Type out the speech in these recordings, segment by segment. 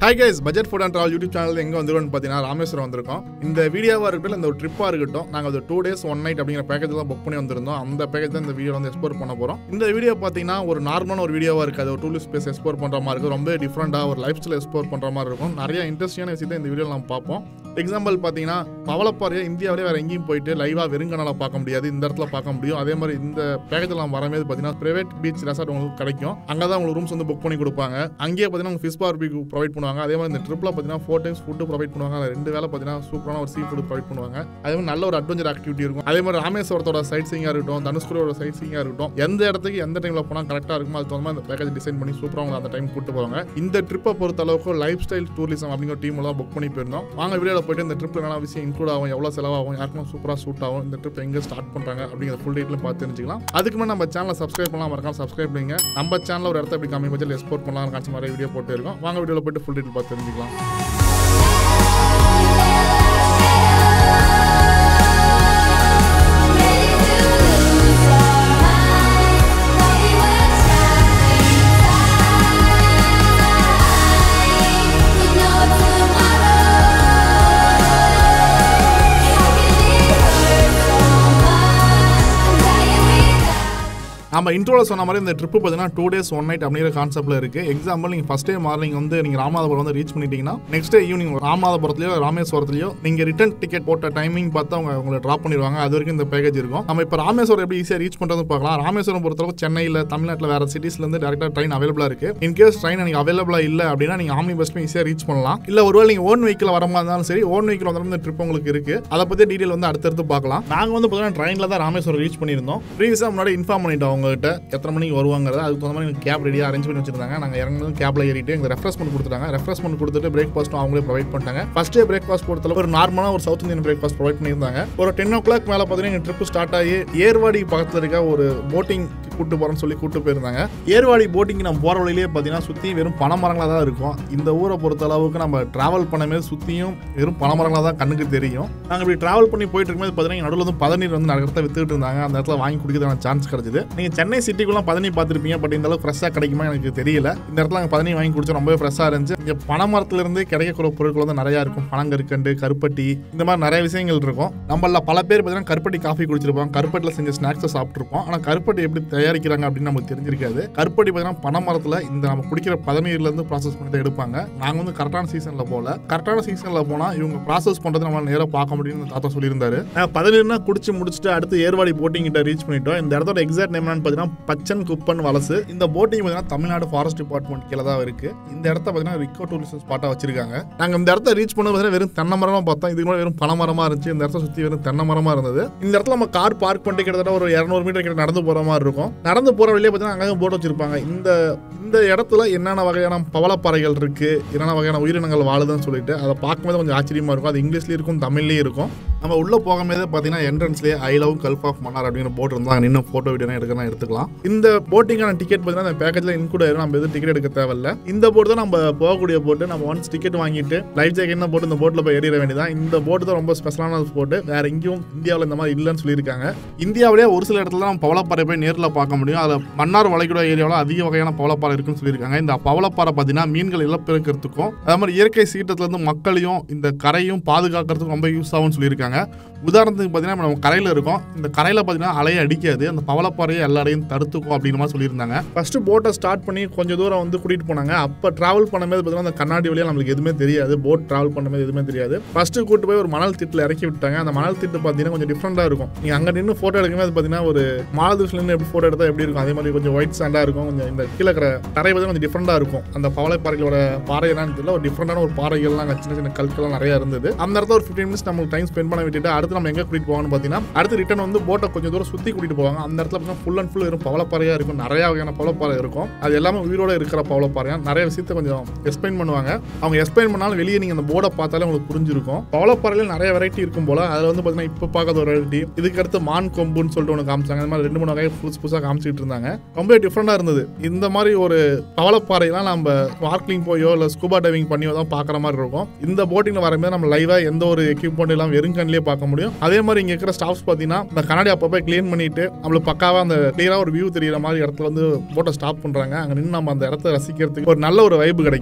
hi guys budget food and travel YouTube channel எங்கே வந்திருக்கோம்னு பார்த்தீங்கன்னா ராமேஸ்வரம் வந்திருக்கோம் இந்த வீடியோவாக இருக்கட்டும் இந்த ஒரு ட்ரிப்பாக இருக்கட்டும் நாங்கள் ஒரு டூ டேஸ் ஒன் நைட் அப்படிங்கிற பேக்கேஜ் தான் புக் பண்ணி வந்திருந்தோம் அந்த பேக்கேஜ் தான் இந்த வீடியோ வந்து எக்ஸ்ப்ளோர் பண்ண போகிறோம் இந்த வீடியோ பார்த்தீங்கன்னா ஒரு நார்மலான ஒரு வீடியோவாக இருக்காது ஒரு டூரிஸ்ட் ஸ்பேஸ் எக்ஸ்ப்ளோர் பண்ணுற மாதிரி இருக்கும் ரொம்ப டிஃப்ரெண்ட்டாக ஒரு லைஃப் ஸ்டைல் எக்ஸ்ப்ளோர் பண்ணுற மாதிரி இருக்கும் நிறைய இன்ட்ரெஸ்டிங்கான விஷயத்தை இந்த வீடியோவில் நம்ம பார்ப்போம் எக்ஸாம்பிள் பார்த்தீங்கன்னா பவளப்பாறையை இந்தியாவிலே வேறு எங்கேயும் போயிட்டு லைவாக வெறுங்கனால பார்க்க முடியாது இந்த இடத்துல பார்க்க முடியும் அதே மாதிரி இந்த பேக்கேஜில் நம்ம வரும்போது பார்த்தீங்கன்னா பிரைவேட் பீச் ரெசார்ட் உங்களுக்கு கிடைக்கும் அங்கே தான் உங்களுக்கு ரூம்ஸ் வந்து புக் பண்ணி கொடுப்பாங்க அங்கேயே பார்த்தீங்கன்னா உங்களுக்கு ஃபிஷ் பார்பிக்கு ப்ரொவைட் பண்ணுவாங்க அதே மாதிரி இந்த ட்ரிப்பில் பார்த்தீங்கன்னா ஃபோர் டைம்ஸ் ஃபுட்டு ப்ரொவைட் பண்ணுவாங்க அதுல ரெண்டு வேலை பார்த்தீங்கன்னா சூப்பரான ஒரு சீ ஃபுட் ப்ரொவைட் பண்ணுவாங்க அதே மாதிரி நல்ல ஒரு அட்வென்ச்சர் ஆக்டிவிட்டி இருக்கும் அதே மாதிரி ராமேஸ்வரத்தோட சைட் சீங்காக இருக்கட்டும் தனுஷ்கரோட சைட் சீங்காக இருக்கட்டும் எந்த இடத்துக்கு எந்த டைமில் போனால் கரெக்டாக இருக்குமோ அது தகுந்த மாதிரி இந்த பேக்கேஜ் டிசைன் பண்ணி சூப்பராக உங்களுக்கு அந்த டைம் கூட்டு போவாங்க இந்த ட்ரிப்பை பொறுத்த அளவுக்கு லைஃப் ஸ்டைல் டூரிசம் அப்படிங்கிற டீம் தான் புக் பண்ணி போயிருந்தோம் வாங்க வீடியோவில் போயிட்டு இந்த ட்ரிப்பில் என்னென்ன விஷயம் இன்க்ளூட் ஆகும் எவ்வளோ செலவாகும் யாருக்கும் சூப்பராக சூட் ஆகும் இந்த ட்ரிப் எங்கே ஸ்டார்ட் பண்ணுறாங்க அப்படிங்கிற ஃபுல் டீட்டெயிலும் பார்த்து தெரிஞ்சுக்கலாம் அதுக்கு முன்னாடி நம்ம சேனலை சப்ஸ்கிரைப் பண்ணலாம் மறக்காம சப்ஸ்கிரைப் பண்ணுங்க நம்ம சேனலில் ஒரு இடத்த எப்படி கம்மி பட்ஜெட் எக்ஸ்போர்ட் பண்ணலாம் காட்சி மாதிரி வீடியோ போட்டு இருக்கோம் வாங்க வீடியோவில் போயிட்டு ஃபுல் டீட்டெயில் பார்த்து தெரிஞ்சுக்கலாம் நம்ம இன்ட்ரோவில் சொன்ன மாதிரி இந்த ட்ரிப் பார்த்தீங்கன்னா டூ டேஸ் ஒன் நைட் அப்படிங்கிற கான்செப்ட்ல இருக்கு எக்ஸாம்பிள் நீங்கள் ஃபஸ்ட் டே மார்னிங் வந்து நீங்கள் ராமநாதபுரம் வந்து ரீச் பண்ணிட்டீங்கன்னா நெக்ஸ்ட் டே ஈவினிங் ராமநாதபுரத்துலையோ ராமேஸ்வரத்துலையோ நீங்கள் ரிட்டன் டிக்கெட் போட்ட டைமிங் பார்த்து அவங்க உங்களை ட்ராப் பண்ணிடுவாங்க அது வரைக்கும் இந்த பேக்கேஜ் இருக்கும் நம்ம இப்போ ராமேஸ்வரம் எப்படி ஈஸியாக ரீச் பண்ணுறது பார்க்கலாம் ராமேஸ்வரம் பொறுத்தளவு சென்னையில் தமிழ்நாட்டில் வேறு சிட்டிஸ்லேருந்து டேரெக்டாக ட்ரெயின் அவைலபிளாக இருக்கு இன்கேஸ் ட்ரெயின் எனக்கு அவைலபிளாக இல்லை அப்படின்னா நீங்கள் ஆம்னி பஸ்லையும் ஈஸியாக ரீச் பண்ணலாம் இல்லை ஒருவேளை நீங்கள் ஓன் வெஹிக்கில் வர மாதிரி இருந்தாலும் சரி ஓன் வெஹிக்கில் வந்தாலும் இந்த ட்ரிப் உங்களுக்கு இருக்கு அதை பற்றி டீட்டெயில் வந்து அடுத்தடுத்து பார்க்கலாம் நாங்கள் வந்து பார்த்தீங்கன்னா ட்ரெயினில் தான் ராமேஸ்வரம் ரீச் பண்ணியிருந்தோம் ப்ரீவியஸாக முன்னாடி இன்ஃபார்ம் பண்ணிட்டோம் அவங்ககிட்ட எத்தனை மணிக்கு வருவாங்கிறது அதுக்கு தகுந்த மாதிரி கேப் ரெடியாக அரேஞ்ச் பண்ணி வச்சிருந்தாங்க நாங்கள் இறங்குனதும் கேப்ல ஏறிட்டு எங்களுக்கு ரெஃப்ரெஷ்மெண்ட் கொடுத்துட்டாங்க ரெஃப்ரெஷ்மெண்ட் கொடுத்துட்டு பிரேக்ஃபாஸ்ட்டும் அவங்களே ப்ரொவைட் பண்ணிட்டாங்க ஃபர்ஸ்ட் டே பிரேக்ஃபாஸ்ட் பொறுத்தளவு ஒரு நார்மலான ஒரு சவுத் இந்தியன் பிரேக்ஃபாஸ்ட் ப்ரொவைட் பண்ணியிருந்தாங்க ஒரு டென் ஓ கிளாக் மேலே பார்த்தீங்கன்னா எங்கள் ட்ரிப் ஸ்டார்ட் ஆகி ஏர்வாடி பக்கத்தில் இருக்க ஒரு போட்டிங் கூட்டு போகிறோம்னு சொல்லி கூட்டு போயிருந்தாங்க ஏர்வாடி போட்டிங் நம்ம போகிற வழியிலேயே பார்த்தீங்கன்னா சுற்றி வெறும் பனைமரங்களாக தான் இருக்கும் இந்த ஊரை பொறுத்த அளவுக்கு நம்ம டிராவல் பண்ணும்போது சுற்றியும் வெறும் பனைமரங்களாக தான் கண்ணுக்கு தெரியும் நாங்கள் இப்படி டிராவல் பண்ணி போயிட்டு இருக்கும்போது பார்த்தீங்கன்னா நடுவில் வந்து பதநீர் வந்து நிறைய இடத்துல வித்துட்டு இருந்தாங்க அந்த இடத்துல வாங்கி குடிக்கிறதுக்கான சான்ஸ் கிடைச்சது நீங்கள் சென்னை சிட்டிக்குள்ள பதனி பார்த்துருப்பீங்க பட் இந்த அளவுக்கு ஃப்ரெஷ்ஷாக கிடைக்குமா எனக்கு தெரியல இந்த இடத்துல நாங்கள் பதனி வாங்கி குடிச்சோம் ரொம்பவே ஃப்ரெஷ்ஷாக இருந்துச்சு இங்கே பனைமரத்துலேருந்து கிடைக்கக்கூடிய பொருட்கள் வந்து நிறையா இருக்கும் பனங்கற்கண்டு கருப்பட்டி இந்த மாதிரி நிறைய விஷயங்கள் இருக்கும் நம்மள பல பேர் பார்த்தீங்கன்னா கருப்பட்டி காஃபி குடிச்சிருப்போம் கருப்பட்டியில் செஞ்ச ஸ்நாக்ஸை சாப்பிட்ருப்போம் ஆனால் கருப்பட்டி எப்படி தயாரிக்கிறாங்க அப்படின்னு நமக்கு தெரிஞ்சிருக்காது கருப்பட்டி பார்த்தீங்கன்னா பனைமரத்தில் இந்த நம்ம குடிக்கிற பதநீர்லேருந்து ப்ராசஸ் பண்ணி தான் எடுப்பாங்க நாங்கள் வந்து கரெக்டான சீசனில் போகல கரெக்டான சீசனில் போனால் இவங்க ப்ராசஸ் பண்ணுறது நம்ம நேராக பார்க்க முடியும்னு தாத்தா சொல்லியிருந்தாரு நான் பதநீர்னா குடிச்சு முடிச்சுட்டு அடுத்து ஏர்வாடி போட்டிங் கிட்ட ரீச் பண்ணிட்டோம் இந்த இடத்தோட எக்ஸாக்ட் நேம் என்னன்னு பார்த்தீங்கன்னா பச்சன் குப்பன் வலசு இந்த போட்டிங் பார்த்தீங்கன்னா தமிழ்நாடு ஃபாரஸ்ட் டிபார்ட்மெண்ட் கீழே தான் இருக்கு இந்த இடத்த பார்த்தீங்கன்னா ரிக்கோ டூரிசம் ஸ்பாட்டாக வச்சிருக்காங்க நாங்கள் இந்த இடத்த ரீச் பண்ண பார்த்தீங்கன்னா வெறும் தென்னை மரமா பார்த்தோம் இதுக்கு முன்னாடி வெறும் பனை மரமா இருந்துச்சு இந்த இடத்த சுற்றி வெறும் தென்னை மரமா இருந்தது இந்த இடத்துல நம்ம கார் பார்க் பண்ணிட்டு கிட்டத்தட்ட ஒரு இரநூறு மீட்டர் கிட்ட நடந்து போகிற மாதிரி இருக்கும் நடந்து போகிற வழியே பார்த்தீங்கன்னா அங்கங்கே போட்டு வச்சிருப்பாங்க இந்த இந்த இடத்துல என்னென்ன வகையான பவளப்பாறைகள் இருக்கு என்னென்ன வகையான உயிரினங்கள் வாழுதுன்னு சொல்லிட்டு அதை பார்க்கும்போது கொஞ்சம் ஆச்சரியமா இருக்கும் அது இங்கிலீஷ்லயும் இருக்கும் தமிழ்லயும் இருக்கும் நம்ம உள்ள போகும்போது பார்த்தீங்கன்னா என்ட்ரன்ஸ்லேயே I love Gulf of Mannar அப்படிங்கிற போட் இருந்தால் நின்று ஃபோட்டோ வீடியோ எடுக்கலாம் எடுத்துக்கலாம் இந்த போட்டிங்கான டிக்கெட் பார்த்தீங்கன்னா அந்த பேக்கேஜில் இன்க்ளூட் ஆயிரும் நம்ம எதுவும் டிக்கெட் எடுக்க தேவையில்ல இந்த போட் தான் நம்ம போகக்கூடிய போட்டு நம்ம ஒன்ஸ் டிக்கெட் வாங்கிட்டு லைஃப் ஜாக்கெட்னா போட்டு இந்த போட்டில் போய் ஏறிட வேண்டியதான் இந்த போட்டு தான் ரொம்ப ஸ்பெஷலான போட்டு வேற எங்கேயும் இந்தியாவில் இந்த மாதிரி இல்லைன்னு சொல்லியிருக்காங்க இந்தியாவிலேயே ஒரு சில இடத்துல நம்ம பவளப்பாறை போய் நேரில் பார்க்க முடியும் அதில் மன்னார் வளைகுடா ஏரியாவில் அதிக வகையான பவளப்பாறை இருக்குன்னு சொல்லியிருக்காங்க இந்த பவளப்பாறை பார்த்தீங்கன்னா மீன்கள் இழப்பிறக்கிறதுக்கும் அதே மாதிரி இயற்கை சீற்றத்துலேருந்து மக்களையும் இந்த கரையும் பாதுகாக்கிறதுக்கும் ரொம்ப யூஸ் ஆகும்னு சொல்லியிருக்காங்க உதாரணத்துக்கு பார்த்தீங்கன்னா நம்ம கரையில் இருக்கோம் இந்த கரையில் பார்த்தீங்கன்னா அலையை அடிக்காது அந்த பவளப்பாறையை எல்லாரையும் தடுத்துக்கும் அப்படின்ற மாதிரி சொல்லியிருந்தாங்க ஃபர்ஸ்ட் போட்டை ஸ்டார்ட் பண்ணி கொஞ்சம் தூரம் வந்து கூட்டிகிட்டு போனாங்க அப்போ ட்ராவல் பண்ணும்போது பார்த்தீங்கன்னா அந்த கண்ணாடி வழியாக நம்மளுக்கு எதுவுமே தெரியாது போட் ட்ராவல் பண்ணும்போது எதுவுமே தெரியாது ஃபர்ஸ்ட் கூட்டு போய் ஒரு மணல் திட்டில் இறக்கி விட்டாங்க அந்த மணல் திட்டு பார்த்தீங்கன்னா கொஞ்சம் டிஃப்ரெண்டாக இருக்கும் நீங்கள் அங்கே நின்று ஃபோட்டோ எடுக்கும்போது பார்த்தீங்கன்னா ஒரு மாலதீவ்ஸ்ல நின்று எப்படி ஃபோட்டோ எடுத்தால் எப்படி இருக்கும் அதே மாதிரி கொஞ்சம் ஒயிட் சாண்டாக இருக்கும் கொஞ்சம் இந்த கீழே இருக்கிற தரை பார்த்தீங்கன்னா கொஞ்சம் டிஃப்ரெண்டாக இருக்கும் அந்த பவளப்பாறைகளோட பாறை என்னன்னு தெரியல ஒரு டிஃப்ரெண்டான ஒரு பாறைகள்லாம் அங்கே சின்ன சின்ன கற்கள்லாம் நிறைய இருந்தது அந்த இடத்துல ஒரு ஃபிஃப்டீன் மினிட்ஸ் நம்ம டைம் ஸ்பெண்ட் பண்ண விட்டுட்டு அடுத்து நம்ம எங்கே கூட்டிட்டு போவாங்கன்னு பார்த்தீங்கன்னா அடுத்து ரிட்டன் வந்து போட்டை கொஞ்சம் தூரம் சுற்றி கூட்டிட்டு போவாங்க அந்த இடத்துல பார்த்தீங்கன்னா ஃபுல் அண்ட் ஃபுல் வெறும் பவளப்பாறையாக இருக்கும் நிறைய வகையான பவளப்பாறை இருக்கும் அது எல்லாமே உயிரோட இருக்கிற பவளப்பாறையா நிறைய விஷயத்த கொஞ்சம் எக்ஸ்பிளைன் பண்ணுவாங்க அவங்க எக்ஸ்பிளைன் பண்ணாலும் வெளியே நீங்கள் அந்த போர்டை பார்த்தாலே உங்களுக்கு புரிஞ்சிருக்கும் பவளப்பாறையில் நிறைய வெரைட்டி இருக்கும் போல அதில் வந்து பார்த்தீங்கன்னா இப்போ பார்க்காத ஒரு வெரைட்டி இதுக்கு அடுத்து மான் கொம்புன்னு சொல்லிட்டு ஒன்று காமிச்சாங்க இந்த மாதிரி ரெண்டு மூணு வகை புதுசு புதுசாக காமிச்சிட்டு இருந்தாங்க ரொம்ப டிஃப்ரெண்டாக இருந்தது இந்த மாதிரி ஒரு பவளப்பாறையெல்லாம் நம்ம ஸ்பார்க்லிங் போயோ இல்லை ஸ்கூபா டைவிங் பண்ணியோ தான் பார்க்குற மாதிரி இருக்கும் இந்த போட்டிங்கில் வரும்போது நம்ம லைவாக எந்த ஒரு எக்யூப்மெண்ட் எல்லாம் வெறும் கண்ணிலே பார்க்க முடியும் அதே மாதிரி இங்கே இருக்கிற ஸ்டாஃப்ஸ் பார்த்தீங்கன்னா இந்த கண்ணாடி அப்பப்போ க்ளீன் பண்ணிட்டு நம்மளுக்கு பக்காவாக அந்த கிளியராக ஒரு வியூ தெரியுற மாதிரி இடத்துல வந்து போட்டை ஸ்டாப் பண்ணுறாங்க அங்கே நின்று நம்ம அந்த இடத்த ரசிக்கிறதுக்கு ஒரு நல்ல ஒரு வைப்பு கிடைக்கும்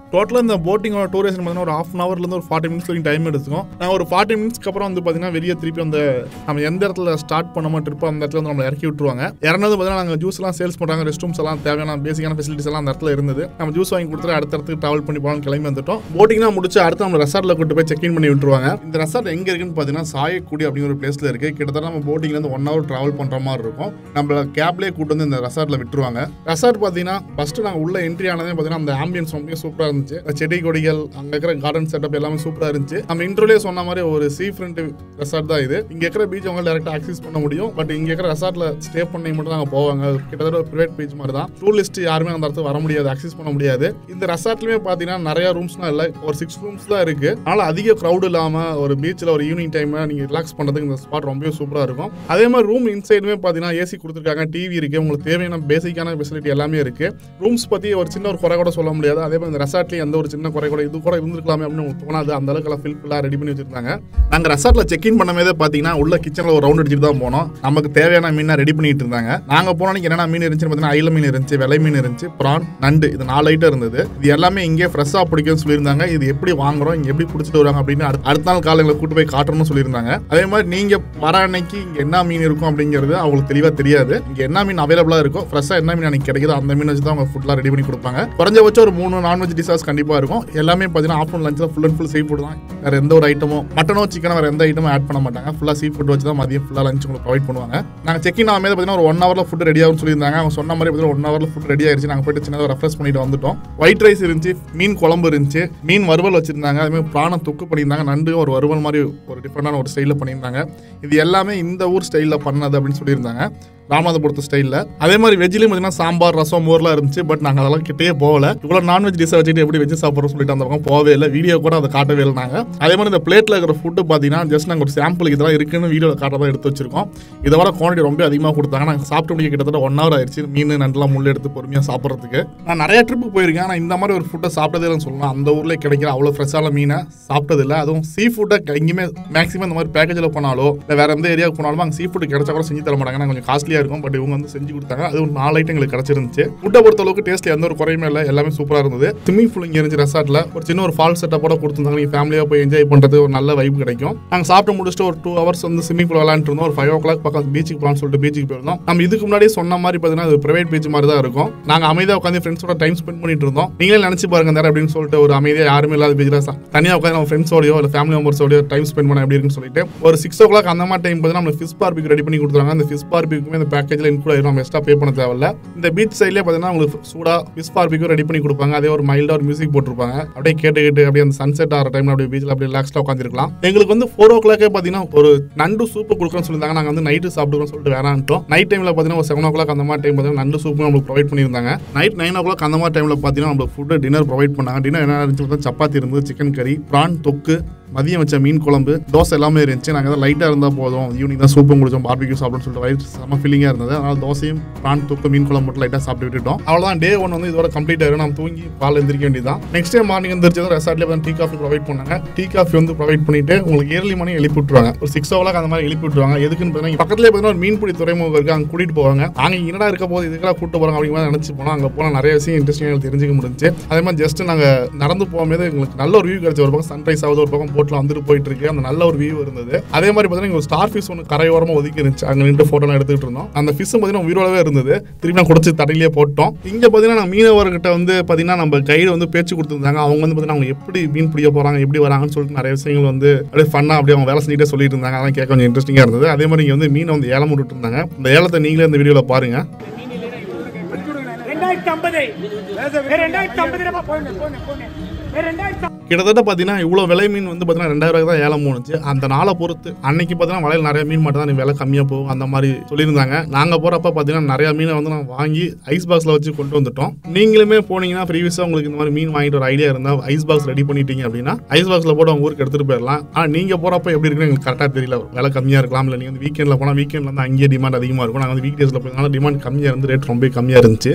டோட்டலாக இந்த போட்டிங்கோட டூரேஷன் பார்த்தீங்கன்னா ஒரு ஹாஃப் அன் ஹவர்லேருந்து ஒரு ஃபார்ட்டி மினிட்ஸ் வரைக்கும் டைம் எடுத்துக்கும் நான் ஒரு ஃபார்ட்டி மினிட்ஸ்க்கு அப்புறம் வந்து பார்த்தீங்கன்னா வெளியே திருப்பி அந்த நம்ம எந்த இடத்துல ஸ்டார்ட் பண்ணமோ ட்ரிப் அந்த இடத்துல வந்து நம்மளை இறக்கி விட்டுருவாங்க இறந்தது பார்த்தீங்கன்னா நாங்கள் ஜூஸ் எல்லாம் சேல்ஸ் பண்ணுறாங்க ரெஸ்ட் ரூம்ஸ் எல்லாம் தேவையான பேசிக்கான ஃபெசிலிட்டிஸ் எல்லாம் அந்த இடத்துல இருந்தது நம்ம ஜூஸ் வாங்கி கொடுத்துட்டு அடுத்த இடத்துக்கு ட்ராவல் பண்ணி போகலாம் கிளம்பி வந்துட்டோம் போட்டிங்லாம் முடிச்சு அடுத்து நம்ம ரெசார்ட்டில் கூட்டு போய் செக் இன் பண்ணி விட்டுருவாங்க இந்த ரெசார்ட் எங்கே இருக்குன்னு பார்த்தீங்கன்னா சாயக்குடி அப்படிங்கிற ஒரு பிளேஸில் இருக்குது கிட்டத்தட்ட நம்ம போட்டிங்லேருந்து ஒன் ஹவர் ட்ராவல் பண்ணுற மாதிரி இருக்கும் நம்மள கேப்லேயே கூட்டு வந்து இந்த ரெசார்ட்டில் விட்டுருவாங்க ரெசார்ட் பார்த்தீங்கன்னா ஃபஸ்ட்டு நாங்கள் உள்ள என்ட்ரி ஆனதே பார்த்தீங்கன்னா அந்த ஆம்பியன்ஸ் ரொம்ப சூப்பராக இருந்துச்சு அந்த செடி கொடிகள் அங்கே இருக்கிற கார்டன் செட்டப் எல்லாமே சூப்பராக இருந்துச்சு நம்ம இன்ட்ரோலேயே சொன்ன மாதிரி ஒரு சீ ஃப்ரண்ட் ரெசார்ட் தான் இது இங்கே இருக்கிற பீச் அவங்க டேரெக்டாக ஆக்சஸ் பண்ண முடியும் பட் இங்கே இருக்கிற ரெசார்ட்டில் ஸ்டே பண்ணி மட்டும் நாங்கள் போவாங்க அது கிட்டத்தட்ட ஒரு ப்ரைவேட் பீச் மாதிரி தான் டூரிஸ்ட் யாருமே அந்த இடத்துக்கு வர முடியாது ஆக்சஸ் பண்ண முடியாது இந்த ரெசார்ட்லையுமே பார்த்தீங்கன்னா நிறைய ரூம்ஸ்லாம் இல்லை ஒரு சிக்ஸ் ரூம்ஸ் தான் இருக்கு அதனால அதிக க்ரௌட் இல்லாமல் ஒரு பீச்சில் ஒரு ஈவினிங் டைமில் நீங்கள் ரிலாக்ஸ் பண்ணுறதுக்கு இந்த ஸ்பாட் ரொம்பவே சூப்பராக இருக்கும் அதே மாதிரி ரூம் இன்சைடுமே பார்த்தீங்கன்னா ஏசி கொடுத்துருக்காங்க டிவி இருக்கு உங்களுக்கு தேவையான பேசிக்கான ஃபெசிலிட்டி எல்லாமே இருக்கு ரூம்ஸ் பற்றி ஒரு சின்ன ஒரு குறை கூட சொல்ல முடியாது அதே மாதிரி இந்த ரெசார்ட்லேயும் எந்த ஒரு சின்ன குறை கூட இது கூட இருந்திருக்கலாமே அப்படின்னு உங்களுக்கு தோணாது அந்த அளவுக்கு எல்லாம் ஃபில்ஃபுல்லாக ரெடி பண்ணி வச்சிருந்தாங்க நாங்கள் ரெசார்ட்டில் செக் இன் பண்ணும்போதே பார்த்தீங்கன்னா உள்ள கிச்சனில் ஒரு ரவுண்ட் அடிச்சுட்டு தான் போனோம் நமக்கு தேவையான மீனை ரெடி பண்ணிட்டு இருந்தாங்க நாங்கள் போன அன்னைக்கு என்னென்ன மீன் இருந்துச்சுன்னு பார்த்தீங்கன்னா ஐல மீன் இருந்துச்சு வெள்ளை மீன் இருந்துச்சு ப்ரான் நண்டு இது நாலு ஐட்டம் இருந்தது இது எல்லாமே இங்கே ஃப்ரெஷ்ஷாக பிடிக்கும்னு சொல்லியிருந்தாங்க இது எப்படி வாங்குறோம் இங்கே எப்படி பிடிச்சிட்டு வராங்க அப்படின்னு அடுத்த- அடுத்த நாள் காலையில் கூட்டு போய் காட்டணும்னு சொல்லியிருந்தாங்க அதே மாதிரி நீங்கள் வர அன்னைக்கு இங்கே என்ன மீன் இருக்கும் அப்படிங்கிறது அவங்களுக்கு தெளிவாக தெரியாது இங்கே என்ன மீன் அவைலபிளாக இருக்கும் ஃப்ரெஷ்ஷாக என்ன மீன் அன்னைக்கு கிடைக்குதோ அந்த மீன் வச்சு தான் அவங்க ஃபுட்லாம் ரெடி பண்ணி கொடுப்பாங்க குறைஞ்சபட்சம் ஒரு மூணு நான்வெஜ் டிஷஸ் கண்டிப்பாக இருக்கும் எல்லாமே பார்த்தீங்கன்னா ஆஃப்டர்நூன் லஞ்சில் full and full sea food தான் வேறு எந்த ஒரு ஐட்டமும் மட்டனோ சிக்கனோ வேறு எந்த ஐட்டமும் ஆட் பண்ண மாட்டாங்க ஃபுல்லாக சீ ஃபுட் வச்சு தான் மதியம் ஃபுல்லாக லஞ்ச் உங்களுக்கு ப்ரொவைட் பண்ணுவாங்க நாங்கள் செக் இன் ஆகும்போது பார்த்தீங்கன்னா ஒரு ஒன் ஹவரில் ஃபுட் ரெடி ஆகும்னு சொல்லியிருந்தாங்க அவங்க சொன்ன மாதிரி பார்த்தீங்கன்னா ஒன் ஹவரில் ஃபுட் ரெடி ஆயிருச்சு நாங்கள் போயிட்டு சின்னதாக ரெஃப்ரெஷ் பண்ணிட்டு வந்துட்டோம் ஒயிட் ரைஸ் இருந்துச்சு மீன் குழம்பு இருந்துச்சு மீன் வறுவல் வச்சிருந்தாங்க அதே மாதிரி பிராணம் தொக்கு பண்ணியிருந்தாங்க நண்டு ஒரு வறுவல் மாதிரி ஒரு டிஃப்ரெண்டான ஒரு ஸ்டைலில் பண்ணியிருந்தாங்க இது எல்லாமே இந்த ஊர் ஸ்டைலில் பண்ணது அப்படின்னு சொல்லியிருந்தாங்க ராமநாதபுரத்து ஸ்டைலில் அதே மாதிரி வெஜ்லேயும் பார்த்தீங்கன்னா சாம்பார் ரசம் மோர்லாம் இருந்துச்சு பட் நாங்கள் அதெல்லாம் கிட்டே போகல இவ்வளோ நான்வெஜ் டிஷ் வச்சுட்டு எப்படி வெஜ் சாப்பிட்றோம் சொல்லிட்டு அந்த பக்கம் போகவே இல்லை வீடியோ கூட அதை காட்டவே இல்லை நாங்கள் அதே மாதிரி இந்த பிளேட்டில் இருக்கிற ஃபுட்டு பார்த்தீங்கன்னா ஜஸ்ட் நாங்கள் ஒரு சாம்பிள் இதெல்லாம் இருக்குன்னு வீடியோவில் காட்டுறதா எடுத்து வச்சிருக்கோம் இதை விட குவான்டிட்டி ரொம்ப அதிகமாக கொடுத்தாங்க நாங்கள் சாப்பிட்டு முடிக்க கிட்டத்தட்ட ஒன் ஹவர் ஆயிடுச்சு மீன் நண்டுலாம் முள்ள எடுத்து பொறுமையாக சாப்பிட்றதுக்கு நான் நிறைய ட்ரிப்பு போயிருக்கேன் ஆனால் இந்த மாதிரி ஒரு ஃபுட்டை சாப்பிட்டதே இல்லைன்னு சொல்லலாம் அந்த ஊரில் கிடைக்கிற அவ்வளோ ஃப்ரெஷ்ஷான மீனை சாப்பிட்டதில்ல அதுவும் சீ ஃபுட்டை எங்கேயுமே மேக்ஸிமம் இந்த மாதிரி பேக்கேஜில் போனாலோ இல்லை வேற எந்த ஏரியாவுக்கு போனாலும் அங்கே சீ ஃபுட் கிடைச்சா கூட செஞ்சு தர மாட்டாங்க நான் கொஞ்சம் காஸ்ட்லியாக இருக்கும் பட் இவங்க வந்து செஞ்சு கொடுத்தாங்க அது ஒரு நாலு ஐட்டம் எங்களுக்கு கிடைச்சிருந்துச்சு ஃபுட்டை பொறுத்த அளவுக்கு டேஸ்ட்ல எந்த ஒரு குறையுமே இல்லை எல்லாமே சூப்பராக இருந்தது ஸ்விம்மிங் பூல் இங்கே இருந்துச்சு ரெசார்ட்டில் ஒரு சின்ன ஒரு ஃபால் செட்டப்போட கொடுத்துருந்தாங்க நீங்கள் ஃபேமிலியாக போய் என்ஜாய் பண்ணுறது ஒரு நல்ல வைப் கிடைக்கும் நாங்கள் சாப்பிட்டு முடிச்சுட்டு ஒரு டூ ஹவர்ஸ் வந்து ஸ்விம்மிங் பூல் விளாண்டுட்டு இருந்தோம் ஒரு ஃபைவ் ஓ கிளாக் பக்கம் பீச்சுக்கு போகலான்னு சொல்லிட்டு பீச்சுக்கு போயிருந்தோம் நம்ம இதுக்கு முன்னாடியே சொன்ன மாதிரி பார்த்தீங்கன்னா அது பிரைவேட் பீச் மாதிரி தான் இருக்கும் நாங்கள் அமைதியாக உட்காந்து ஃப்ரெண்ட்ஸோட டைம் ஸ்பெண்ட் பண்ணிட்டு இருந்தோம் நீங்களே நினச்சி பாருங்க நேரம் அப்படின்னு சொல்லிட்டு ஒரு அமைதியாக யாருமே இல்லாத பீச்சில் தனியாக உட்காந்து நம்ம ஃப்ரெண்ட்ஸோடயோ இல்லை ஃபேமிலி மெம்பர்ஸோடயோ டைம் ஸ்பெண்ட் பண்ண எப்படி இருக்குன்னு சொல்லிட்டு ஒரு சிக்ஸ் ஓ கிளாக் அந்த மாதிரி டைம் பார்த்தீங்கன்னா நம்ம ஃபிஷ் பார்பிக்கு ரெடி பண்ணி கொடுத்துருவாங்க அந்த ஃபிஷ் பார்பிக்குமே இந்த பேக்கேஜில் இன்க்ளூட் ஆயிரும் நம்ம எக்ஸ்ட்ரா பே பண்ண தேவையில்ல இந்த பீச் சைட்லேயே பார்த்தீங்கன்னா உங்களுக்கு சூடா ஃபிஷ் பார்பிக்கும் ரெடி பண்ணி கொடுப்பாங்க அதே ஒரு மைல்டாக ஒரு மியூசிக் போட்டிருப்பாங்க அப்படியே கேட்டு கேட்டு அப்படியே அந்த சன்செட் ஆகிற டைம்ல அப்படியே பீச்சில் அப்படியே ரிலாக்ஸ்டாக உட்காந்துருக்கலாம் எங்களுக்கு வந்து ஃபோர் ஓ கிளாக்கே பார்த்தீங்கன்னா ஒரு நண்டு சூப்பு கொடுக்குறோம்னு சொல்லியிருந்தாங்க நாங்கள் வந்து நைட்டு சாப்பிடுறோம்னு சொல்லிட்டு வேணான்ட்டோம் நைட் டைமில் பார்த்தீங்கன்னா ஒரு செவன் ஓ கிளாக் அந்த மாதிரி டைம் பார்த்தீங்கன்னா நண்டு சூப்பு நம்மளுக்கு ப்ரொவைட் பண்ணியிருந்தாங்க நைட் நைன் ஓ கிளாக் அந்த மாதிரி டைமில் பார்த்தீங்கன்னா நம்மளுக்கு ஃபுட்டு டின்னர் ப்ரொவைட் பண்ணாங்க டின்னர் என்ன இருந்துச்சு பார்த்தா சப்பாத்தி இருந்தது சிக்கன் கறி ப்ரான் தொக்கு மதியம் வச்ச மீன் குழம்பு தோசை எல்லாமே இருந்துச்சு நாங்கள் தான் லைட்டாக இருந்தால் போதும் ஈவினிங் தான் சூப்பும் குடிச்சோம் பார்பிக்யூ சாப்பிடுன்னு சொல்லிட்டு வயிறு செம்ம ஃபீலிங்காக இருந்தது அதனால் தோசையும் ப்ரான் தொக்கு மீன் குழம்பு மட்டும் லைட்டாக சாப்பிட்டு விட்டுட்டோம் அவ்வளோதான் டே ஒன் வந்து இதோட கம்ப்ளீட் ஆயிரும் நம்ம தூங்கி பால் எந்திரிக்க வேண்டியதான் நெக்ஸ்ட் டே மார்னிங் எந்திரிச்சதும் ரெசார்ட்லேயே வந்து டீ காஃபி ப்ரொவைட் பண்ணாங்க டீ காஃபி வந்து ப்ரொவைட் பண்ணிட்டு உங்களுக்கு ஏர்லி மணி எழுப்பி விட்டுருவாங்க ஒரு சிக்ஸ் ஓ அந்த மாதிரி எழுப்பி விட்டுருவாங்க எதுக்குன்னு பார்த்தீங்கன்னா பக்கத்துலேயே பார்த்தீங்கன்னா ஒரு மீன்பிடி துறைமுகம் இருக்கு அங்கே கூட்டிட்டு போவாங்க அங்கே என்னடா இருக்க போது இதுக்கெல்லாம் கூட்டு போகிறாங்க அப்படிங்கிற மாதிரி நினச்சி போனோம் அங்கே போனால் நிறைய விஷயம் இன்ட்ரெஸ்டிங்காக எங்களுக்கு தெரிஞ்சுக்க முடிஞ்சு அதே மாதிரி ஜஸ்ட் நாங்கள் நடந்து போகும்போது எங்களுக்கு நல்ல ஒரு வியூ கிடைச்ச ஒரு பக்கம் சன்ரைஸ் ஆகுது ஒரு பக்கம் போட்டில் வந்துட்டு போயிட்டு இருக்கு அந்த நல்ல ஒரு வியூ இருந்தது அதே மாதிரி பார்த்தீங்கன்னா இங்க ஒரு ஸ்டார் ஃபிஷ் ஒன்று கரையோரமாக ஒதுக்கி இருந்துச்சு அங்கே நின்று ஃபோட்டோலாம் எடுத்துக்கிட்டு இருந்தோம் அந்த ஃபிஷ் பார்த்தீங்கன்னா உயிரோடவே இருந்தது திரும்பி நான் குடிச்சு தடையிலேயே போட்டோம் இங்கே பார்த்தீங்கன்னா நான் மீனவர்கிட்ட வந்து பார்த்தீங்கன்னா நம்ம கைடு வந்து பேச்சு கொடுத்துருந்தாங்க அவங்க வந்து பார்த்தீங்கன்னா அவங்க எப்படி மீன் பிடிக்க போகிறாங்க எப்படி வராங்கன்னு சொல்லிட்டு நிறைய விஷயங்கள் வந்து அப்படியே ஃபன்னாக அப்படியே அவங்க வேலை செஞ்சுட்டே சொல்லிட்டு இருந்தாங்க அதெல்லாம் கேட்க கொஞ்சம் இன்ட்ரெஸ்டிங்காக இருந்தது அதே மாதிரி இங்கே வந்து மீனை வந்து ஏலம் விட்டுட்டு இருந்தாங்க இந்த ஏலத்தை நீங்களே இந்த வீடியோவில் பாருங்க ரெண்டாயிரத்தி ஐம்பது ரெண்டாயிரத்தி ஐம்பது போன போன போன ரெண்டாயிரத்தி கிட்டத்தட்ட பார்த்தீங்கன்னா இவ்வளோ விலை மீன் வந்து பார்த்தீங்கன்னா ரெண்டாயிரம் ரூபாய் தான் ஏலம் போணுச்சு அந்த நாளை பொறுத்து அன்னைக்கு பார்த்தீங்கன்னா வலையில் நிறைய மீன் மட்டும் தான் விலை கம்மியாக போகும் அந்த மாதிரி சொல்லியிருந்தாங்க நாங்கள் போகிறப்ப பார்த்தீங்கன்னா நிறைய மீனை வந்து நான் வாங்கி ஐஸ் பாக்ஸில் வச்சு கொண்டு வந்துட்டோம் நீங்களுமே போனீங்கன்னா ப்ரீவியஸாக உங்களுக்கு இந்த மாதிரி மீன் வாங்கிட்டு ஒரு ஐடியா இருந்தால் ஐஸ் பாக்ஸ் ரெடி பண்ணிட்டீங்க அப்படின்னா ஐஸ் பாக்ஸில் போட்டு அவங்க ஊருக்கு எடுத்துகிட்டு போயிடலாம் ஆனால் நீங்கள் போகிறப்ப எப்படி இருக்குன்னு எங்களுக்கு கரெக்டாக தெரியல விலை கம்மியாக இருக்கலாம் இல்லை நீங்கள் வந்து வீக்கெண்டில் போனால் வீக்கெண்டில் வந்து அங்கேயே டிமாண்ட் அதிகமாக இருக்கும் நாங்கள் வந்து வீக் டேஸில் போயிருந்தாலும் டிமாண்ட் கம்மியாக இருந்து ரேட் ரொம்ப கம்மியாக இருந்துச்சு அடுத்து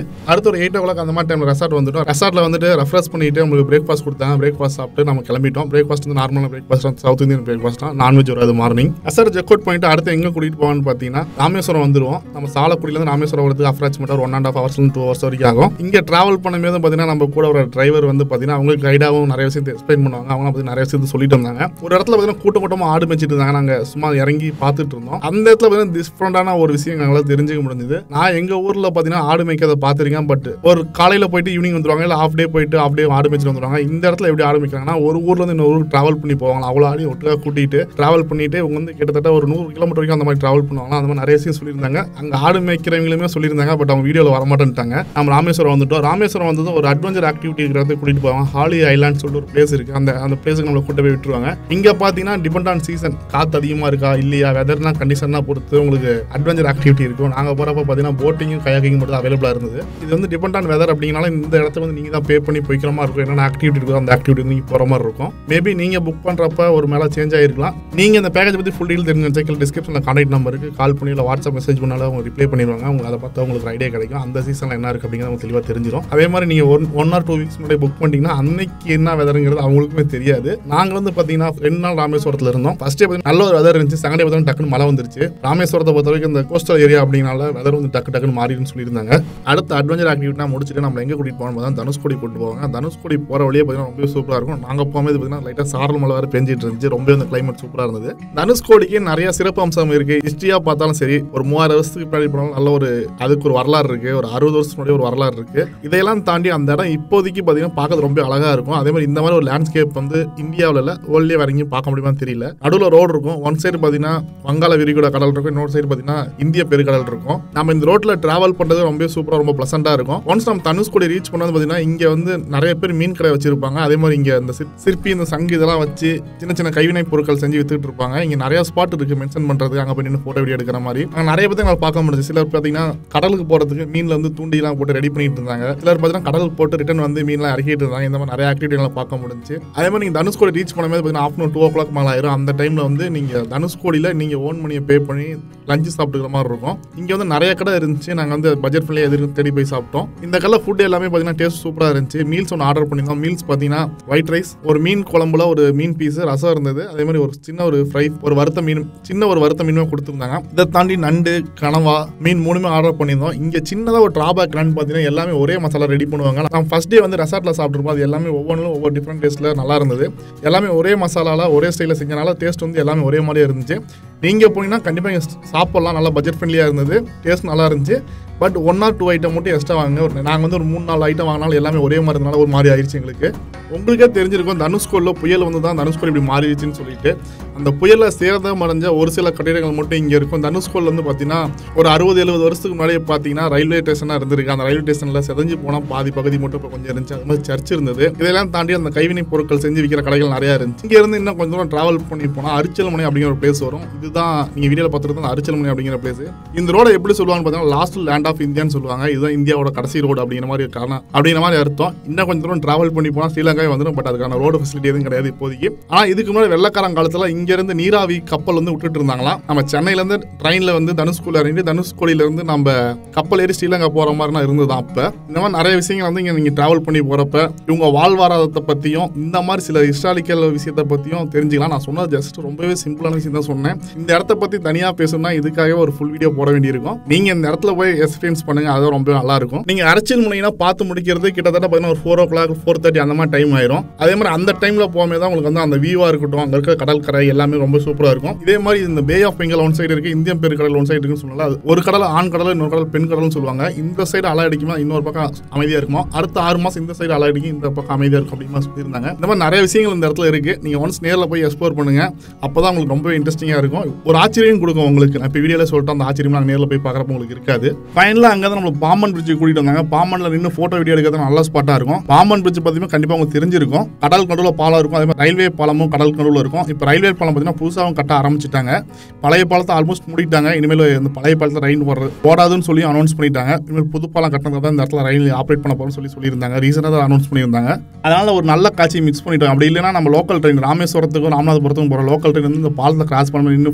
பார்த்து ஒரு எயிட் ஓ கிளாக் அந்த மாதிரி டைமில் ரெசார்ட் வந்துட்டோம் ரெசார்ட்டில் வந்துட்டு ரெஃப்ரெஷ் பண்ணிட்டு உங்களுக்கு பிரேக்ஃபாஸ்ட் கொடுத்தாங்க பிரேக்ஃபாஸ்ட் சாப்பிட்டு நம்ம கிளம்பிட்டோம் பிரேக்ஃபாஸ்ட் வந்து நார்மலான பிரேக்ஃபாஸ்ட் சவுத் இந்தியன் பிரேக்ஃபாஸ்ட் தான் நான்வெஜ் வராது மார்னிங் ரெசார்ட் செக் அவுட் பண்ணிட்டு அடுத்து எங்கே கூட்டிகிட்டு போவான்னு பார்த்தீங்கன்னா ராமேஸ்வரம் வந்துருவோம் நம்ம சாலக்குடியிலேருந்து ராமேஸ்வரம் வரதுக்கு அப்ராக்சிமேட்டாக ஒரு one and half hours two hours வரைக்கும் ஆகும் இங்கே ட்ராவல் பண்ணும்போது பார்த்தீங்கன்னா நம்ம கூட ஒரு டிரைவர் வந்து பார்த்தீங்கன்னா அவங்க கைடாகவும் நிறைய விஷயத்தை எக்ஸ்பிளைன் பண்ணுவாங்க அவங்க பற்றி நிறைய விஷயத்தை சொல்லிட்டு இருந்தாங்க ஒரு இடத்துல பார்த்தீங்கன்னா கூட்டம் கூட்டமாக ஆடு மேய்ச்சிட்டு இருந்தாங்க நாங்கள் சும்மா இறங்கி பார்த்துட்டு இருந்தோம் அந்த இடத்துல பார்த்தீங்கன்னா டிஃப்ரெண்டான ஒரு விஷயம் எங்களால் தெரிஞ்சுக்க முடிஞ்சது நான் எங்கள் ஊரில் பார்த்தீங்கன்னா ஆடு மேய்க்கிறத பார்த்துருக்கேன் பட் ஒரு காலையில் போயிட்டு ஈவினிங் வந்துருவாங்க இல்லை ஆஃப் டே போயிட்டு ஆஃப் டே ஆடு மேய்ச்சிட்டு வந்துருவாங்க இந்த இடத்துல எப்படி ஆடு மேய்க்கிறாங்கன்னா ஒரு ஊர்ல இருந்து இன்னொரு ஊருக்கு ட்ராவல் பண்ணி போவாங்க அவ்வளோ ஆடி ஒட்டுக்காக கூட்டிட்டு ட்ராவல் பண்ணிட்டு இவங்க வந்து கிட்டத்தட்ட ஒரு நூறு கிலோமீட்டர் வரைக்கும் அந்த மாதிரி ட்ராவல் பண்ணுவாங்க அந்த மாதிரி நிறைய விஷயம் சொல்லியிருந்தாங்க அங்கே ஆடு மேய்க்கிறவங்களுமே சொல்லியிருந்தாங்க பட் அவங்க வீடியோவில் வரமாட்டேன்ட்டாங்க நம்ம ராமேஸ்வரம் வந்துட்டோம் ராமேஸ்வரம் வந்ததும் ஒரு அட்வென்ச்சர் ஆக்டிவிட்டி இருக்கிறது கூட்டிட்டு போவாங்க ஹாலி ஐலாண்ட் சொல்லிட்டு ஒரு பிளேஸ் இருக்கு அந்த அந்த பிளேஸுக்கு நம்மளை கூட்ட போய் விட்டுருவாங்க இங்க பார்த்தீங்கன்னா டிபெண்ட் ஆன் சீசன் காத்து அதிகமாக இருக்கா இல்லையா வெதர்னா கண்டிஷனா பொறுத்து உங்களுக்கு அட்வென்ச்சர் ஆக்டிவிட்டி இருக்கும் நாங்கள் போகிறப்ப பார்த்தீங்கன்னா போட்டிங்கும் கயாக்கிங் மட்டும் அவைலபிளாக இருந்தது இது வந்து டிபெண்ட் ஆன் வெதர் அப்படிங்கனால இந்த இடத்துல வந்து நீங்கள் தான் பே பண்ணி போய்க்கிற மாதிரி இருக்கும் என்னென்ன ஆக்டிவிட்டி இருக்கோ அந்த ஆக்டிவிட்டி நீங்கள் போகிற மாதிரி இருக்கும் மேபி நீங்கள் புக் பண்ணுறப்ப ஒரு மேலே சேஞ்ச் ஆகிருக்கலாம் நீங்கள் இந்த பேக்கேஜ் பற்றி ஃபுல் டீல் தெரிஞ்சு கீழே டிஸ்கிரிப்ஷனில் கான்டாக்ட் நம்பருக்கு கால் பண்ணி இல்லை வாட்ஸ்அப் மெசேஜ் பண்ணாலும் அவங்க ரிப்ளை பண்ணிடுவாங்க அவங்க அதை பார்த்து உங்களுக்கு ஐடியா கிடைக்கும் அந்த சீசனில் என்ன இருக்குது அப்படிங்கிறது உங்களுக்கு தெளிவாக தெரிஞ்சிடும் அதே மாதிரி நீங்கள் one one or two weeks முன்னாடி புக் பண்ணிட்டீங்கன்னா அன்னைக்கு என்ன வெதருங்கிறது அவங்களுக்குமே தெரியாது நாங்கள் வந்து பார்த்தீங்கன்னா ரெண்டு நாள் ராமேஸ்வரத்தில் இருந்தோம் ஃபர்ஸ்ட் டே நல்ல ஒரு வெதர் இருந்துச்சு செகண்ட் டே பார்த்தீங்கன்னா டக்குன்னு மழை வந்துருச்சு ராமேஸ்வரத்தை பொறுத்த வரைக்கும் இந்த கோஸ்டல் ஏரியா அப்படிங்கனால வெதர் வந்து டக்கு டக்குன்னு மாறிடுன்னு சொல்லியிருந்தாங்க அடுத்த அட்வென்ச்சர் ஆக்டிவிட்டி முடிச்சுட்டு நம்ம எங்கே கூட்டிட்டு போகணும் பார்த்தா தனுஷ்கோடி கூட்டிட்டு போவாங்க தனுஷ்கோடி போகிற வழியே பார்த்தீங்கன்னா ரொம்ப சூப்பராக இருக்கும் நாங்கள் போகும்போது பார்த்தீங்கன்னா லைட்டாக சாரல் மழை வேறு பெஞ்சிட்டு இருந்துச்சு ரொம்ப அந்த கிளைமேட் சூப்பராக இருந்தது தனுஷ்கோடிக்கு நிறைய சிறப்பு அம்சம் இருக்கு ஹிஸ்ட்ரியாக பார்த்தாலும் சரி ஒரு மூவாயிரம் வருஷத்துக்கு பின்னாடி போனாலும் நல்ல ஒரு அதுக்கு ஒரு வரலாறு இருக்கு ஒரு அறுபது வருஷத்துக்கு முன்னாடி ஒரு வரலாறு இருக்கு இதையெல்லாம் தாண்டி அந்த இடம் இப்போதைக்கு பார்த்தீங்கன்னா பார்க்கறது ரொம்ப அழகா இருக்கும் அதே மாதிரி இந்த மாதிரி ஒரு லேண்ட்ஸ்கேப் வந்து இந்தியாவில் இல்லை வேர்ல்ட்லேயே வேற எங்கேயும் பார்க்க முடியுமான்னு தெரியல நடுவில் ரோடு இருக்கும் ஒன் சைடு பார்த்தீங்கன்னா வங்காள விரிகுடா கடல் இருக்கும் இன்னொரு சைடு பார்த்தீங்கன்னா இந்திய பெருங்கடல் இருக்கும் நம்ம இந்த ரோட்டில் டிராவல் பண்ணுறது ரொம்ப சூப்பராக ரொம்ப ப்ளசண்டாக இருக்கும் ஒன்ஸ் நம்ம தனுஷ்கோடி ரீச் பண்ணது பார்த்தீங்கன்னா இங்கே வந்து நிறைய பேர் மீன் கடை வச்சிருப்பாங்க அதே மாதிரி இங்கே இந்த சிற்- சிற்பி இந்த சங்கு இதெல்லாம் வச்சு சின்ன சின்ன கைவினை பொருட்கள் செஞ்சு வித்துட்டு இருப்பாங்க இங்கே நிறைய ஸ்பாட் இருக்கு மென்ஷன் பண்ணுறதுக்கு அங்கே போய் நின்று ஃபோட்டோ வீடியோ எடுக்கிற மாதிரி அங்கே நிறைய பேர் எங்களை பார்க்க முடிஞ்சு சிலர் பார்த்தீங்கன்னா கடலுக்கு போகிறதுக்கு மீனில் வந்து தூண்டிலாம் போட்டு ரெடி பண்ணிட்டு இருந்தாங்க சிலர் பார்த்தீங்கன்னா கடலுக்கு போட்டு ரிட்டர்ன் வந்து மீன்லாம் இறக்கிட்டு இருந்தாங்க இந்த மாதிரி நிறைய ஆக்டிவிட்டிகளை பார்க்க முடிஞ்சு அதே மாதிரி நீங்கள் தனுஷ்கோடி ரீச் பண்ணும்போது பார்த்தீங்கன்னா ஆஃப்டர்நூன் டூ ஓ கிளாக் மேலே ஆயிரும் அந்த டைமில் வந்து நீங்கள் தனுஷ்கோடியில் நீங்கள் ஓன் மணியை பே பண்ணி லஞ்சு சாப்பிட்டுக்கிற மாதிரி இருக்கும் இங்கே வந்து நிறைய கடை இருந்துச்சு நாங்கள் வந்து பட்ஜெட் ஃப்ரெண்ட்லியாக எதிர்த்து தேடி போய் சாப்பிட்டோம் இந்த கடையில் ஃபுட் எல்லாமே பார்த்தீங்கன்னா டேஸ்ட் சூப்பராக இருந்துச்சு மீல்ஸ் ஒன்று ஆர்டர் பண்ணியிருந்தோம் மீல்ஸ் பார்த்தீங்கன்னா ஒயிட் ரைஸ் ஒரு மீன் குழம்புல ஒரு மீன் பீஸ் ரசம் இருந்தது அதே மாதிரி ஒரு சின்ன ஒரு ஃப்ரை ஒரு வறுத்த மீன் சின்ன ஒரு வறுத்த மீனுமே கொடுத்துருந்தாங்க இதை தாண்டி நண்டு கனவா மீன் மூணுமே ஆர்டர் பண்ணியிருந்தோம் இங்கே சின்னதாக ஒரு ட்ராபேக் என்னன்னு பார்த்தீங்கன்னா எல்லாமே ஒரே மசாலா ரெடி பண்ணுவாங்க நான் ஃபர்ஸ்ட் டே வந்து ரெசார்ட்டில் சாப்பிட்ருப்போம் அது எல்லாமே ஒவ்வொன்றும் ஒவ்வொரு டிஃப்ரெண்ட் டேஸ்ட்டில் நல்லா இருந்தது எல்லாமே ஒரே மசாலால ஒரே ஸ்டைலில் செஞ்சனால டேஸ்ட் வந்து எல்லாமே ஒரே மாதிரியே இருந்துச்சு நீங்கள் போனீங்கன்னா கண்டிப்பாக இங்கே சாப்பிட்லாம் நல்லா பட்ஜெட் ஃப்ரெண்ட்லியாக இருந்தது டேஸ்ட் நல்லா இருந்துச்சு but one or two item மட்டும் எக்ஸ்ட்ரா வாங்க ஒரு நாங்கள் வந்து ஒரு மூணு நாலு ஐட்டம் வாங்கினாலும் எல்லாமே ஒரே மாதிரி இருந்தனால ஒரு மாதிரி ஆயிடுச்சு எங்களுக்கு உங்களுக்கே தெரிஞ்சிருக்கும் தனுஷ்கோடில் புயல் வந்து தான் தனுஷ்கோடி இப்படி மாறிடுச்சுன்னு சொல்லிட்டு அந்த புயலில் சேதம் அடைஞ்ச ஒரு சில கட்டிடங்கள் மட்டும் இங்கே இருக்கும் தனுஷ்கோடில் வந்து பார்த்தீங்கன்னா ஒரு அறுபது எழுபது வருஷத்துக்கு முன்னாடி பார்த்தீங்கன்னா ரயில்வே ஸ்டேஷனாக இருந்திருக்கு அந்த ரயில்வே ஸ்டேஷனில் செதஞ்சு போனால் பாதி பகுதி மட்டும் இப்போ கொஞ்சம் இருந்துச்சு அது மாதிரி சர்ச் இருந்தது இதெல்லாம் தாண்டி அந்த கைவினை பொருட்கள் செஞ்சு விற்கிற கடைகள் நிறையா இருந்துச்சு இங்கே இருந்து இன்னும் கொஞ்சம் தூரம் ட்ராவல் பண்ணி போனால் அரிச்சல்மனை அப்படிங்கிற ஒரு பிளேஸ் வரும் இதுதான் நீங்கள் வீடியோவில் பார்த்துருந்தா அந்த அரிச்சல்மனை அப்படிங்கிற பிளேஸ் இந்த ரோட எப்படி சொல்லுவாங்கன்னு பார்த்தீங்கன்னா லாஸ்ட் லேண்ட் ஆஃப் இந்தியான்னு சொல்லுவாங்க இதுதான் இந்தியாவோட கடைசி ரோடு அப்படிங்கிற மாதிரி காரணம் அப்படிங்கிற மாதிரி அர்த்தம் இன்னும் கொஞ்சம் தூரம் டிராவல் பண்ணி போனால் ஸ்ரீலங்காவே வந்துடும் பட் அதுக்கான ரோடு ஃபெசிலிட்டி எதுவும் கிடையாது இப்போதைக்கு ஆனால் இதுக்கு முன்னாடி வெள்ளக்காரன் காலத்தில் இங்கேருந்து நீராவி கப்பல் வந்து விட்டுட்டு இருந்தாங்களாம் நம்ம சென்னையிலேருந்து ட்ரெயினில் வந்து தனுஷ்கோடி இறங்கி தனுஷ்கோடியிலேருந்து நம்ம கப்பல் ஏறி ஸ்ரீலங்கா போகிற மாதிரினா இருந்தது அப்போ இந்த மாதிரி நிறைய விஷயங்கள் வந்து இங்கே நீங்கள் ட்ராவல் பண்ணி போகிறப்ப இவங்க வாழ்வாதாரத்தை பற்றியும் இந்த மாதிரி சில ஹிஸ்டாரிக்கல் விஷயத்தை பற்றியும் தெரிஞ்சுக்கலாம் நான் சொன்னது ஜஸ்ட் ரொம்பவே சிம்பிளான விஷயம் தான் சொன்னேன் இந்த இடத்த பற்றி தனியாக பேசணும்னா இதுக்காகவே ஒரு ஃபுல் வீடியோ போட வேண்டியிருக்கும் நீங்கள் இந்த இடத்துல போய் எக்ஸ்பீரியன்ஸ் பண்ணுங்க அது ரொம்ப நல்லா இருக்கும் நீங்கள் அரசியல் முனைனா பார்த்து முடிக்கிறது கிட்டத்தட்ட பார்த்தீங்கன்னா ஒரு four o'clock four thirty அந்த மாதிரி டைம் ஆயிரும் அதே மாதிரி அந்த டைமில் போகும்போது தான் உங்களுக்கு வந்து அந்த வியூவாக இருக்கட்டும் அங்கே இருக்க கடற்கரை எல்லாமே ரொம்ப சூப்பராக இருக்கும் இதே மாதிரி இந்த Bay of Bengal one side இருக்கு இந்தியன் பெருக்கடல் ஒன் சைடு இருக்குன்னு சொல்லலாம் அது ஒரு கடல் ஆண் கடல் இன்னொரு கடல் பெண் கடல்னு சொல்லுவாங்க இந்த சைடு அலை அடிக்குமா இன்னொரு பக்கம் அமைதியாக இருக்குமா அடுத்த ஆறு மாதம் இந்த சைடு அலை அடிக்கும் இந்த பக்கம் அமைதியாக இருக்கும் அப்படிமா சொல்லியிருந்தாங்க இந்த மாதிரி நிறைய விஷயங்கள் இந்த இடத்துல இருக்கு நீங்கள் ஒன்ஸ் நேரில் போய் எக்ஸ்ப்ளோர் பண்ணுங்க அப்போ தான் உங்களுக்கு ரொம்ப இன்ட்ரெஸ்டிங்காக இருக்கும் ஒரு ஆச்சரியம் கொடுக்கும் உங்களுக்கு நான் இப்போ வீடியோவில் சொல்லிட்டு அந்த ஆச்சரியம் நாங்கள் நேரில் போய் பார்க்குறப்ப உங்களுக்கு இருக்காது ஃபைனலாக அங்கே தான் நம்ம பாம்பன் பிரிட்ஜ் கூட்டிட்டு வந்தாங்க பாம்பனில் நின்று ஃபோட்டோ வீடியோ எடுக்கிறது நல்ல ஸ்பாட்டாக இருக்கும் பாம்பன் பிரிட்ஜ் பார்த்தீங்கன்னா கண்டிப்பாக உங்களுக்கு தெரிஞ்சிருக்கும் கடல் நடுவில் பாலம் இருக்கும் அதே மாதிரி ரயில்வே பாலமும் கடல் நடுவில் இருக்கும் இப்போ ரயில்வே பாலம் பார்த்தீங்கன்னா புதுசாகவும் கட்ட ஆரம்பிச்சிட்டாங்க பழைய பாலத்தை ஆல்மோஸ்ட் மூடிட்டாங்க இனிமேல் இந்த பழைய பாலத்தில் ரயில் வர்றது போடாதுன்னு சொல்லி அனௌன்ஸ் பண்ணிட்டாங்க இனிமேல் புது பாலம் கட்டினது தான் இந்த இடத்துல ரயில் ஆப்ரேட் பண்ண போகிறோம்னு சொல்லி சொல்லியிருந்தாங்க ரீசனாக தான் அனௌன்ஸ் பண்ணியிருந்தாங்க அதனால ஒரு நல்ல காட்சி மிக்ஸ் பண்ணிட்டோம் அப்படி இல்லைன்னா நம்ம லோக்கல் ட்ரெயின் ராமேஸ்வரத்துக்கும் ராமநாதபுரத்துக்கும் போகிற லோக்கல் ட்ரெயின் வந்து இந்த பாலத்தை கிராஸ் பண்ண நின்று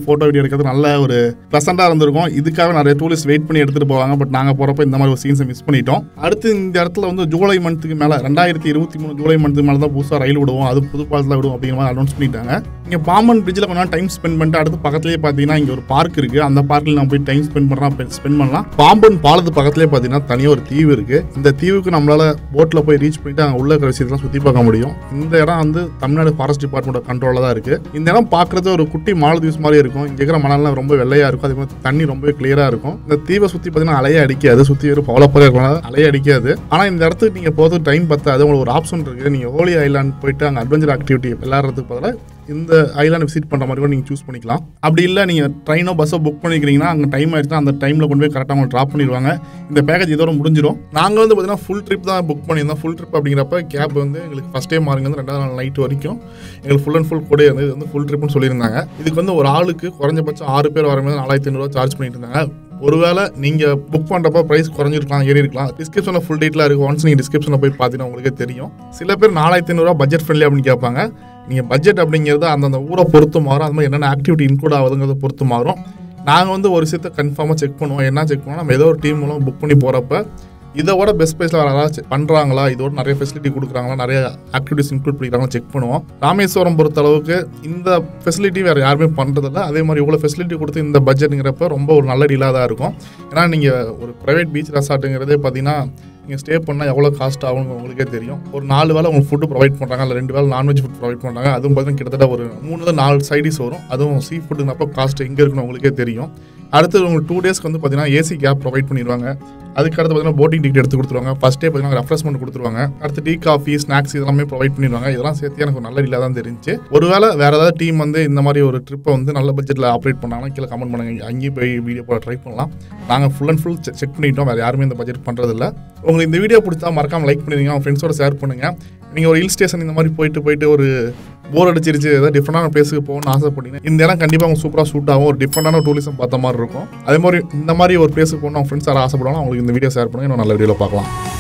ஃபோட்டோ வீடியோ எடுக்கிறது நல்ல ஒரு ப்ளசண்டாக இருந்திருக்கும் இதுக்காக நிறைய டூரிஸ்ட் வெயிட் பண்ணி எடுத்துகிட்டு போவாங்க பட் நாங்கள் போகிறப்ப இந்த மாதிரி ஒரு சீன்ஸை மிஸ் பண்ணிட்டோம் அடுத்து இந்த இடத்துல வந்து ஜூலை மந்த்துக்கு மேலே ரெண்டாயிரத்தி இருபத்தி மூணு ஜூலை மந்த்துக்கு மேலே தான் புதுசாக ரயில் விடுவோம் அது புது பாலத்தில் விடுவோம் அப்படிங்கிற மாதிரி அனௌன்ஸ் பண்ணிட்டாங்க இங்கே பாம்பன் பிரிட்ஜில் கொஞ்ச டைம் ஸ்பெண்ட் பண்ணிட்டு அடுத்து பக்கத்துலேயே பார்த்தீங்கன்னா இங்கே ஒரு பார்க் இருக்குது அந்த பார்க்கில் நான் போய் டைம் ஸ்பெண்ட் பண்ணுறேன் ஸ்பெண்ட் பண்ணலாம் பாம்பன் பாலத்து பக்கத்துலேயே பார்த்தீங்கன்னா தனியாக ஒரு தீவு இருக்குது இந்த தீவுக்கு நம்மளால் போட்டில் போய் ரீச் பண்ணிட்டு அங்கே உள்ள இருக்கிற விஷயத்தெல்லாம் சுற்றி பார்க்க முடியும் இந்த இடம் வந்து தமிழ்நாடு ஃபாரஸ்ட் டிபார்ட்மெண்ட் கண்ட்ரோலில் தான் இருக்குது இந்த இடம் பார்க்குறது ஒரு குட்டி மாலதீவ்ஸ் மாதிரி இருக்கும் இங்கே இருக்கிற மணல்லாம் ரொம்ப வெள்ளையாக இருக்கும் அதே மாதிரி தண்ணி ரொம்ப கிளியராக இருக்கும் இந்த தீவை சுற்றி பார்த்தீங்கன்னா அலையே அடிக்காது சுற்றி வெறும் பவளப்பறையாக இருக்கலாம் அலையே அடிக்காது ஆனால் இந்த இடத்துக்கு நீங்கள் போகிறது டைம் பத்தாது உங்களுக்கு ஒரு ஆப்ஷன் இருக்குது நீங்கள் ஹோலி ஐலாண்ட் போயிட்டு அங்கே அட்வென்ச்சர் ஆக்டிவிட்டி விளையாடுறதுக்கு பதிலாக இந்த ஐலாண்ட் விசிட் பண்ணுற மாதிரி கூட நீங்கள் சூஸ் பண்ணிக்கலாம் அப்படி இல்லை நீங்கள் ட்ரெயினோ பஸ்ஸோ புக் பண்ணிக்கிறீங்கன்னா அங்கே டைம் ஆயிடுச்சுன்னா அந்த டைமில் கொண்டு போய் கரெக்டாக அவங்க ட்ராப் பண்ணிடுவாங்க இந்த பேக்கேஜ் இதோட முடிஞ்சிடும் நாங்கள் வந்து பார்த்தீங்கன்னா ஃபுல் ட்ரிப் தான் புக் பண்ணியிருந்தோம் ஃபுல் ட்ரிப் அப்படிங்கிறப்ப கேப் வந்து எங்களுக்கு ஃபஸ்ட் டைம் மாறுங்க வந்து ரெண்டாவது நாள் நைட் வரைக்கும் எங்களுக்கு ஃபுல் அண்ட் ஃபுல் கூட இருந்தது இது வந்து ஃபுல் ட்ரிப்னு சொல்லியிருந்தாங்க இதுக்கு வந்து ஒரு ஆளுக்கு குறைஞ்சபட்சம் ஆறு பேர் வர மாதிரி நாலாயிரத்தி ஐநூறுரூவா சார்ஜ் பண்ணிட்டு இருந்தாங்க ஒருவேளை நீங்கள் புக் பண்ணுறப்ப ப்ரைஸ் குறைஞ்சிருக்கலாம் ஏறி இருக்கலாம் டிஸ்கிரிப்ஷனில் ஃபுல் டீட்டெயிலாக இருக்குது ஒன்ஸ் நீங்கள் டிஸ்கிரிப்ஷனில் போய் பார்த்தீங்கன்னா உங்களுக்கே தெரியும் சில பேர் நாலாயிரத்தி ஐநூறுரூவா பட்ஜெட் ஃப்ரெண்ட்லி அப்படின்னு கேட்பாங்க நீங்கள் பட்ஜெட் அப்படிங்கிறது அந்தந்த ஊரை பொறுத்து மாறும் அது மாதிரி என்னென்ன ஆக்டிவிட்டி இன்க்ளூட் ஆகுதுங்கிறத பொறுத்து மாறும் நாங்கள் வந்து ஒரு விஷயத்தை கன்ஃபார்மாக செக் பண்ணுவோம் என்ன செக் பண்ணுவோம் நம்ம ஏதோ ஒரு டீம் மூலம் புக் பண்ணி போகிறப்ப இதோட பெஸ்ட் ப்ரைஸில் வேறு யாராச்சும் பண்ணுறாங்களா இதோட நிறைய ஃபெசிலிட்டி கொடுக்குறாங்களா நிறைய ஆக்டிவிட்டிஸ் இன்க்ளூட் பண்ணிக்கிறாங்களா செக் பண்ணுவோம் ராமேஸ்வரம் பொறுத்த அளவுக்கு இந்த ஃபெசிலிட்டி வேறு யாருமே பண்ணுறதில்ல அதே மாதிரி இவ்வளோ ஃபெசிலிட்டி கொடுத்து இந்த பட்ஜெட்டுங்கிறப்ப ரொம்ப ஒரு நல்ல டீலாக தான் இருக்கும் ஏன்னா நீங்கள் ஒரு ப்ரைவேட் பீச் ரெசார்ட்டுங்கிறதே பார்த்தீங்கன்னா நீங்கள் ஸ்டே பண்ணால் எவ்வளோ காஸ்ட் ஆகும்னு உங்களுக்கே தெரியும் ஒரு நாலு வேளை உங்களுக்கு ஃபுட்டு ப்ரொவைட் பண்ணுறாங்க இல்லை ரெண்டு வேளை நான்வெஜ் ஃபுட் ப்ரொவைட் பண்ணுறாங்க அதுவும் பார்த்தீங்கன்னா கிட்டத்தட்ட ஒரு மூணு நாலு சைடிஸ் வரும் அதுவும் சீ ஃபுட்டுங்கிறப்ப காஸ்ட் எங்கே இருக்குன்னு உங்களுக்கே தெரியும் அடுத்து உங்களுக்கு டூ டேஸ்க்கு வந்து பார்த்தீங்கன்னா ஏசி கேப் ப்ரொவைட் பண்ணிடுவாங்க அதுக்கு அடுத்து பார்த்தீங்கன்னா போட்டிங் டிக்கெட் எடுத்து கொடுத்துருவாங்க ஃபர்ஸ்ட் டே பார்த்தீங்கன்னா ரெஃப்ரெஷ்மெண்ட் கொடுத்துருவாங்க அடுத்து டீ காஃபி ஸ்நாக்ஸ் இதெல்லாமே ப்ரொவைட் பண்ணிடுவாங்க இதெல்லாம் சேர்த்து எனக்கு ஒரு நல்ல டீலாக தான் தெரிஞ்சு ஒருவேளை வேறு ஏதாவது டீம் வந்து இந்த மாதிரி ஒரு ட்ரிப்பை வந்து நல்ல பட்ஜெட்டில் ஆப்ரேட் பண்ணாங்கன்னா கீழே கமெண்ட் பண்ணுங்க அங்கேயும் போய் வீடியோ போட ட்ரை பண்ணலாம் நாங்கள் ஃபுல் அண்ட் ஃபுல் செக் பண்ணிட்டோம் வேறு யாருமே இந்த பட்ஜெட் பண்ணுறதில்ல உங்களுக்கு இந்த வீடியோ பிடிச்சா மறக்காம லைக் பண்ணிடுங்க உங்கள் ஃப்ரெண்ட்ஸோட ஷேர் பண்ணுங்கள் நீங்கள் ஒரு ஹில் ஸ்டேஷன் இந்த மாதிரி போயிட்டு போயிட்டு ஒரு போர் அடிச்சிருச்சு ஏதாவது டிஃப்ரெண்டான பிளேஸுக்கு போகணும்னு ஆசைப்பட்டீங்கன்னா இந்த இடம் கண்டிப்பாக அவங்க சூப்பராக சூட் ஆகும் ஒரு டிஃப்ரெண்டான டூரிசம் பார்த்த மாதிரி இருக்கும் அதே மாதிரி இந்த மாதிரி ஒரு பிளேஸுக்கு போகணும் அவங்க ஃப்ரெண்ட்ஸ் யாரும் ஆசைப்படுவாங்க அவங்களுக்கு இந்த வீடியோ ஷேர் பண்ணுங்க இன்னும் நல்ல வீடியோவில் பார்க்கலாம்